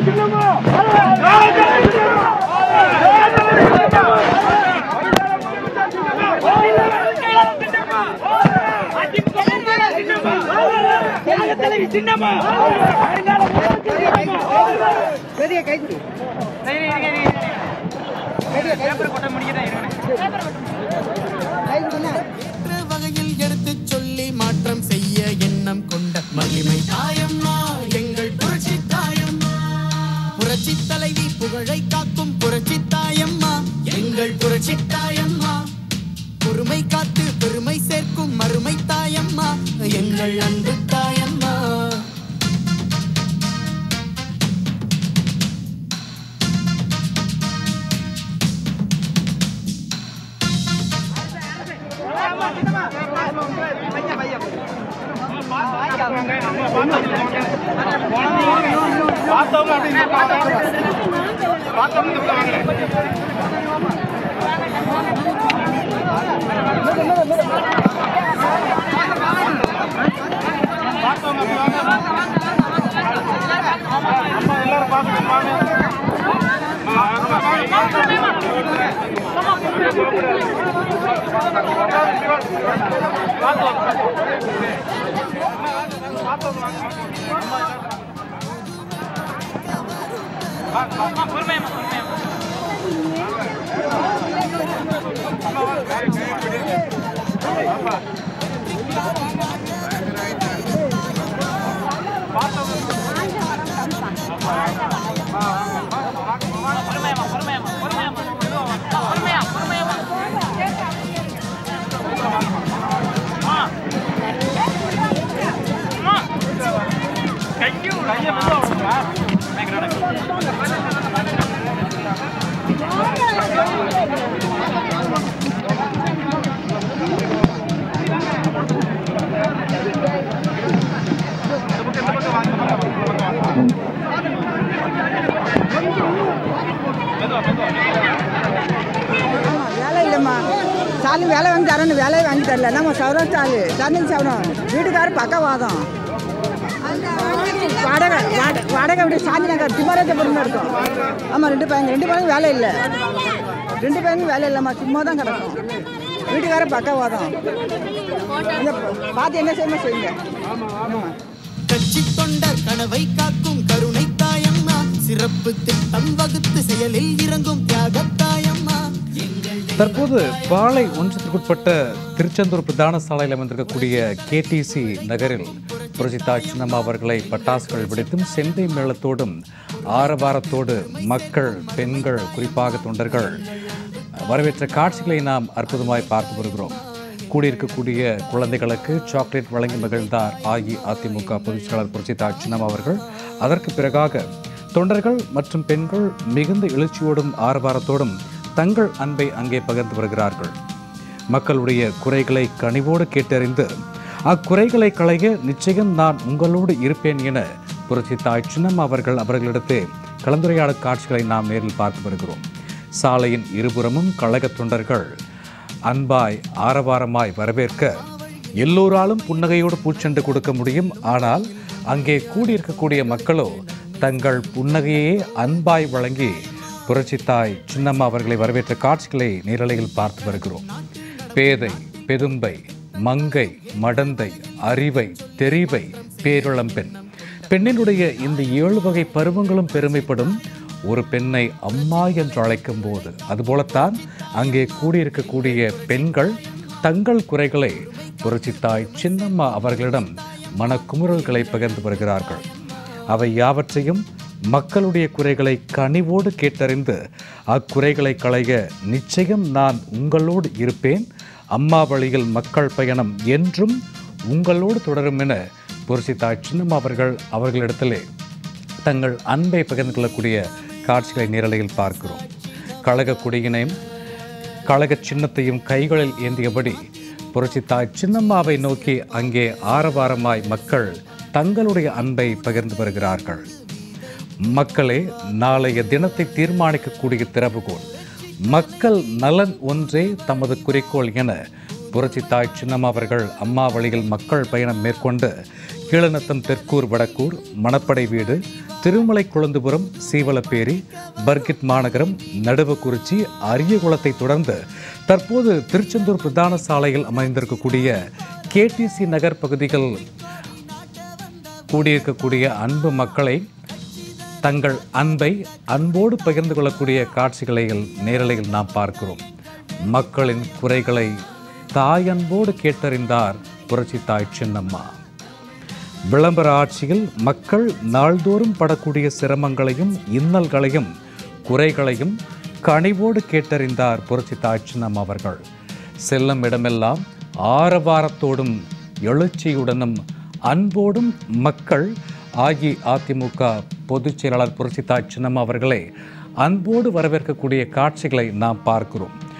என்ற வகையில் எடுத்துச் சொல்லி மாற்றம் செய்ய எண்ணம் கொண்ட மகிமை தாயம்மா எங்கள் புரட்சி தாயம்மா புரட்சி தலைவி புகழை காக்கும் புரட்சி தாயம்மா எங்கள் புரட்சி தாயம்மா பொறுமை காத்து பெருமை சேர்க்கும் மறுமை தாயம்மா எங்கள் அன்பு தாயம்மா வேலை இல்லைம்மா ஸ்டாலின் வேலை வாங்கி தரணும் வேலையை வாங்கி தரல நம்ம சௌரம் ஸ்டாலின் ஸ்டாலின் சௌரம் வீட்டுக்காரர் பக்கவாதம் வாடகை வாட- வாடகை விட சாந்தி நகர் திமராஜபுரம் இருக்கும் ஆமாம் ரெண்டு பையங்க ரெண்டு பையங்க வேலை இல்லை ரெண்டு பையங்க வேலை இல்லைம்மா சும்மா தான் கிடக்கும் வீட்டுக்காரர் பக்கவாதம் இந்த பார்த்து என்ன செய்யணும் செய்யுங்க ஆமாம் கட்சி தொண்டர் கனவை காக்கும் கருணை தாயம்மா சிறப்பு திட்டம் வகுத்து செயலில் இறங்கும் தியாக தாயம்மா எங்கள் தற்போது பாளை ஒன்றியத்திற்குட்பட்ட திருச்செந்தூர் பிரதான சாலையில் அமைந்திருக்கக்கூடிய கேடிசி நகரில் புரட்சிதா சின்னம்மா அவர்களை பட்டாசுகள் வெடித்தும் செந்தை மேளத்தோடும் ஆரவாரத்தோடு மக்கள் பெண்கள் குறிப்பாக தொண்டர்கள் வரவேற்ற காட்சிகளை நாம் அற்புதமாய் பார்த்து வருகிறோம் கூடியிருக்கக்கூடிய குழந்தைகளுக்கு சாக்லேட் வழங்கி மகிழ்ந்தார் அஇஅதிமுக பொதுச் செயலாளர் புரட்சிதா சின்னம்மா அவர்கள் அதற்கு பிறகாக தொண்டர்கள் மற்றும் பெண்கள் மிகுந்த எழுச்சியோடும் ஆரவாரத்தோடும் தங்கள் அன்பை அங்கே பகிர்ந்து வருகிறார்கள் மக்களுடைய குறைகளை கனிவோடு கேட்டறிந்து அக்குறைகளை களைய நிச்சயம் நான் உங்களோடு இருப்பேன் என புரட்சி தாய் சின்னம்மா அவர்கள் அவர்களிடத்தே கலந்துரையாடல் காட்சிகளை நாம் நேரில் பார்த்து வருகிறோம் சாலையின் இருபுறமும் கழக தொண்டர்கள் அன்பாய் ஆரவாரமாய் வரவேற்க எல்லோராலும் புன்னகையோடு பூச்செண்டு கொடுக்க முடியும் ஆனால் அங்கே கூடியிருக்கக்கூடிய மக்களோ தங்கள் புன்னகையே அன்பாய் வழங்கி புரட்சித்தாய் சின்னம்மா அவர்களை வரவேற்ற காட்சிகளை நேரலையில் பார்த்து வருகிறோம் பேதை பெதும்பை மங்கை மடந்தை அறிவை தெரிவை பேரிளம்பெண் பெண்ணினுடைய இந்த ஏழு வகை பருவங்களும் பெருமைப்படும் ஒரு பெண்ணை அம்மா என்று அழைக்கும் போது அதுபோலத்தான் அங்கே கூடியிருக்கக்கூடிய பெண்கள் தங்கள் குறைகளை புரட்சித்தாய் சின்னம்மா அவர்களிடம் மனக்குமுறல்களை பகிர்ந்து வருகிறார்கள் அவை யாவற்றையும் மக்களுடைய குறைகளை கனிவோடு கேட்டறிந்து அக்குறைகளை களைய நிச்சயம் நான் உங்களோடு இருப்பேன் அம்மா வழியில் மக்கள் பயணம் என்றும் உங்களோடு தொடரும் என புரட்சித்தாய் சின்னம்மா அவர்கள் அவர்களிடத்திலே தங்கள் அன்பை பகிர்ந்து கொள்ளக்கூடிய காட்சிகளை நேரலையில் பார்க்கிறோம் கழக கொடியினையும் கழக சின்னத்தையும் கைகளில் ஏந்தியபடி புரட்சித்தாய் சின்னம்மாவை நோக்கி அங்கே ஆரவாரமாய் மக்கள் தங்களுடைய அன்பை பகிர்ந்து வருகிறார்கள் மக்களே நாளைய தினத்தை தீர்மானிக்கக்கூடிய திறவுகோல் மக்கள் நலன் ஒன்றே தமது குறிக்கோள் என புரட்சி தாய் சின்னம்மா அவர்கள் அம்மா வழியில் மக்கள் பயணம் மேற்கொண்டு கீழநத்தம் தெற்கூர் வடக்கூர் மணப்படை வீடு திருமலை குளந்துபுரம் சீவலப்பேரி பர்கிட் மாநகரம் நடுவக்குறிச்சி அரியகுளத்தை தொடர்ந்து தற்போது திருச்செந்தூர் பிரதான சாலையில் அமைந்திருக்கக்கூடிய கேடிசி நகர் பகுதிகள் கூடியிருக்கக்கூடிய அன்பு மக்களை தங்கள் அன்பை அன்போடு பகிர்ந்து கொள்ளக்கூடிய காட்சிகளை நேரலையில் நாம் பார்க்கிறோம் மக்களின் குறைகளை தாயன்போடு கேட்டறிந்தார் புரட்சி தாய் சின்னம்மா விளம்பர ஆட்சியில் மக்கள் நாள்தோறும் படக்கூடிய சிரமங்களையும் இன்னல்களையும் குறைகளையும் கனிவோடு கேட்டறிந்தார் புரட்சி தாய் சின்னம்மா அவர்கள் செல்லும் இடமெல்லாம் ஆரவாரத்தோடும் எழுச்சியுடனும் அன்போடும் மக்கள் அஇஅதிமுக பொதுச் செயலாளர் புரட்சி தாய் சின்னம்மா அவர்களை அன்போடு வரவேற்கக்கூடிய காட்சிகளை நாம் பார்க்கிறோம்